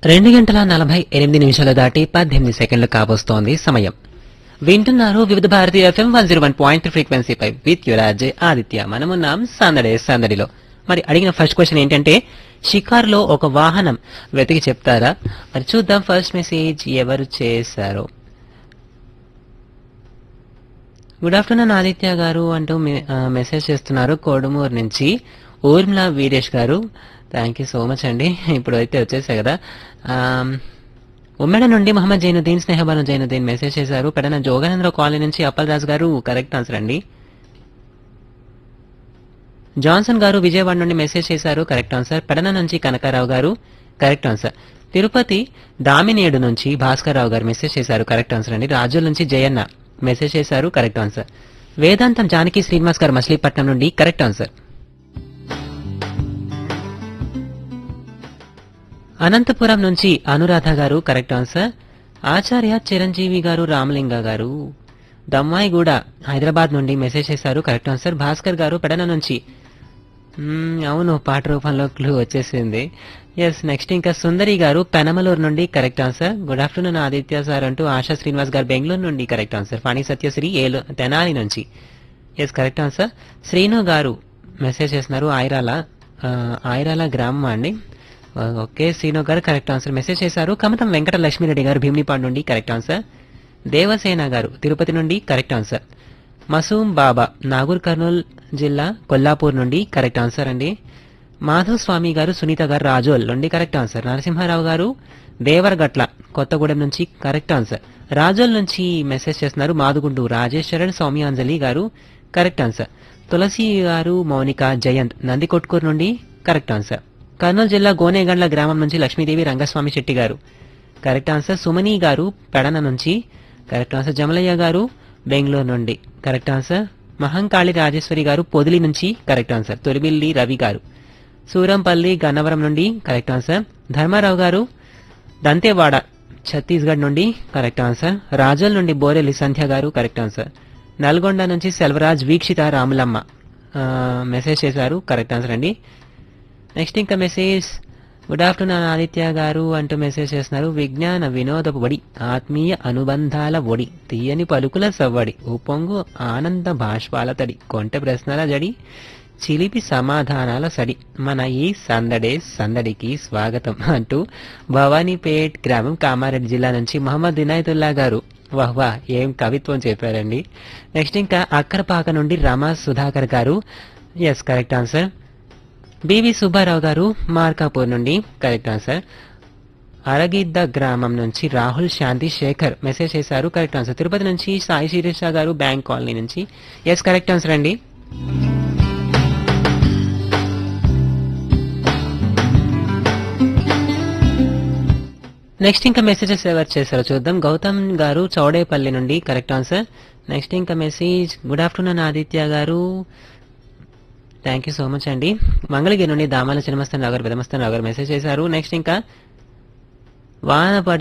రెండు గంటల నలభై ఎనిమిది నిమిషాలు దాటి పద్దెనిమిది సెకండ్లు కాబోస్తోంది సమయం వింటున్నారు Vividh Bharati FM one zero one point ఫ్రీక్వెన్సీపై విత్ యువరాజ్ ఆదిత్య మనమున్నాం సందడే సందడిలో మరి అడిగిన ఫస్ట్ క్వశ్చన్ ఏంటంటే షికార్లో ఒక వాహనం వెతికి చెప్తారా మరి చూద్దాం ఫస్ట్ మెసేజ్ ఎవరు చేశారో గుడ్ ఆఫ్టర్నూన్ ఆదిత్య గారు అంటూ మె- ఆ, మెసేజ్ చేస్తున్నారు కోడుమూరు నుంచి ఊర్మిళ వీరేష్ గారు థ్యాంక్ యూ సో మచ్ అండి ఇప్పుడు అయితే వచ్చేసాయి కదా ఆమ్, ఉమ్మెడ నుండి మహమ్మద్ జైనుద్దీన్ స్నేహబాను జైనుద్దీన్ మెసేజ్ చేశారు పెడన జోగానంద్ర కాలనీ నుంచి అప్పల్ రాజు గారు కరెక్ట్ ఆన్సర్ అండి జాన్సన్ గారు విజయవాడ నుండి మెసేజ్ చేశారు కరెక్ట్ ఆన్సర్ పెడన నుంచి కనకారావు గారు కరెక్ట్ ఆన్సర్ తిరుపతి దామినేడు నుంచి భాస్కర్ రావు గారు మెసేజ్ చేశారు కరెక్ట్ ఆన్సర్ అండి రాజుల నుంచి జయన్న మెసేజ్ చేశారు కరెక్ట్ ఆన్సర్ వేదాంతం జానకి శ్రీనివాస్ గారు మచిలీపట్నం నుండి కరెక్ట్ ఆన్సర్ అనంతపురం నుంచి అనురాధ గారు కరెక్ట్ ఆన్సర్ ఆచార్య చిరంజీవి గారు రామలింగ గారు దమ్మాయిగూడ హైదరాబాద్ నుండి మెసేజ్ చేశారు కరెక్ట్ ఆన్సర్ భాస్కర్ గారు పెడన నుంచి మ్మ్, అవును పాట రూపంలో క్లూ వచ్చేసింది ఎస్ నెక్స్ట్ ఇంకా సుందరి గారు పెనమలూరు నుండి correct answer good afternoon Aditya sir అంటూ ఆశా శ్రీనివాస్ గారు బెంగళూరు నుండి కరెక్ట్ ఆన్సర్ ఫణి సత్యశ్రీ ఏలు తెనాలి నుంచి ఎస్ కరెక్ట్ ఆన్సర్ శ్రీను గారు మెసేజ్ చేస్తున్నారు ఐరాల ఆ, ఐరాల గ్రామం అండి ఆ, ఓకే శ్రీను గారు కరెక్ట్ ఆన్సర్ మెసేజ్ చేశారు కమతం వెంకట లక్ష్మీరెడ్డి గారు భీమినిపాడు నుండి కరెక్ట్ ఆన్సర్ దేవసేన గారు తిరుపతి నుండి కరెక్ట్ ఆన్సర్ మసూమ్ బాబా నాగూర్ కర్నూల్ జిల్లా కొల్లాపూర్ నుండి కరెక్ట్ ఆన్సర్ అండి మాధవ్ స్వామి గారు సునీత గారు రాజోల్ నుండి కరెక్ట్ ఆన్సర్ నరసింహారావు గారు దేవరగట్ల కొత్తగూడెం నుంచి కరెక్ట్ ఆన్సర్ రాజోల్ నుంచి మెసేజ్ చేస్తున్నారు మాదుగుండు రాజేశ్వరన్ సౌమ్యాంజలి గారు కరెక్ట్ ఆన్సర్ తులసి గారు మౌనిక జయంత్ నందికొట్కూరు నుండి కరెక్ట్ ఆన్సర్ కర్నూలు జిల్లా గోనేగండ్ల గ్రామం నుంచి లక్ష్మీదేవి రంగస్వామి శెట్టి గారు కరెక్ట్ ఆన్సర్ సుమని గారు పెడన నుంచి కరెక్ట్ ఆన్సర్ జమలయ్య గారు బెంగళూరు నుండి కరెక్ట్ ఆన్సర్ మహంకాళి రాజేశ్వరి గారు పొదిలి నుంచి కరెక్ట్ ఆన్సర్ తొలిబిల్లి రవి గారు సూరంపల్లి గన్నవరం నుండి కరెక్ట్ ఆన్సర్ ధర్మారావు గారు దంతేవాడ ఛత్తీస్గఢ్ నుండి కరెక్ట్ ఆన్సర్ రాజోల్ నుండి బోరెల్లి సంధ్య గారు కరెక్ట్ ఆన్సర్ నల్గొండ నుంచి సెల్వరాజ్ వీక్షిత రాములమ్మ ఆ, మెసేజ్ చేశారు కరెక్ట్ ఆన్సర్ అండి నెక్స్ట్ ఇంకా మెసేజ్ గుడ్ ఆఫ్టర్నూన్ ఆదిత్య గారు అంటూ మెసేజ్ చేస్తున్నారు విజ్ఞాన వినోదపు వడి ఆత్మీయ అనుబంధాల ఒడి తీయని పలుకుల సవ్వడి ఉప్పొంగు ఆనంద భాష్పాల తడి కొంటె ప్రశ్నల జడి చిలిపి సమాధానాల సడి మన ఈ సందడే సందడికి స్వాగతం అంటూ భవానీపేట్ గ్రామం కామారెడ్డి జిల్లా నుంచి మహమ్మద్ ఇనాయతుల్లా గారు వాహ్ వాహ్ ఏం కవిత్వం చెప్పారండి నెక్స్ట్ ఇంకా అక్కరపాక నుండి రమా సుధాకర్ గారు yes correct answer B V Subbarao గారు మార్కాపూర్ నుండి కరెక్ట్ ఆన్సర్ అరగిద్ద గ్రామం నుంచి రాహుల్ శాంతి శేఖర్ మెసేజ్ చేశారు కరెక్ట్ ఆన్సర్ తిరుపతి నుంచి సాయి శిరీష గారు బ్యాంక్ కాలనీ నుంచి ఎస్ కరెక్ట్ ఆన్సర్ అండి నెక్స్ట్ ఇంకా మెసేజెస్ ఎవరు చేశారో చూద్దాం గౌతమ్ గారు చౌడేపల్లి నుండి కరెక్ట్ ఆన్సర్ నెక్స్ట్ ఇంకా మెసేజ్ గుడ్ ఆఫ్టర్నూన్ ఆదిత్య గారు థ్యాంక్ యూ సో మచ్ అండి మంగళగిరి నుండి దామాల చిన్నమస్తాన్ రావు గారు పెదమస్తాన్ రావు గారు మెసేజ్ చేశారు నెక్స్ట్ ఇంకా వాన పడి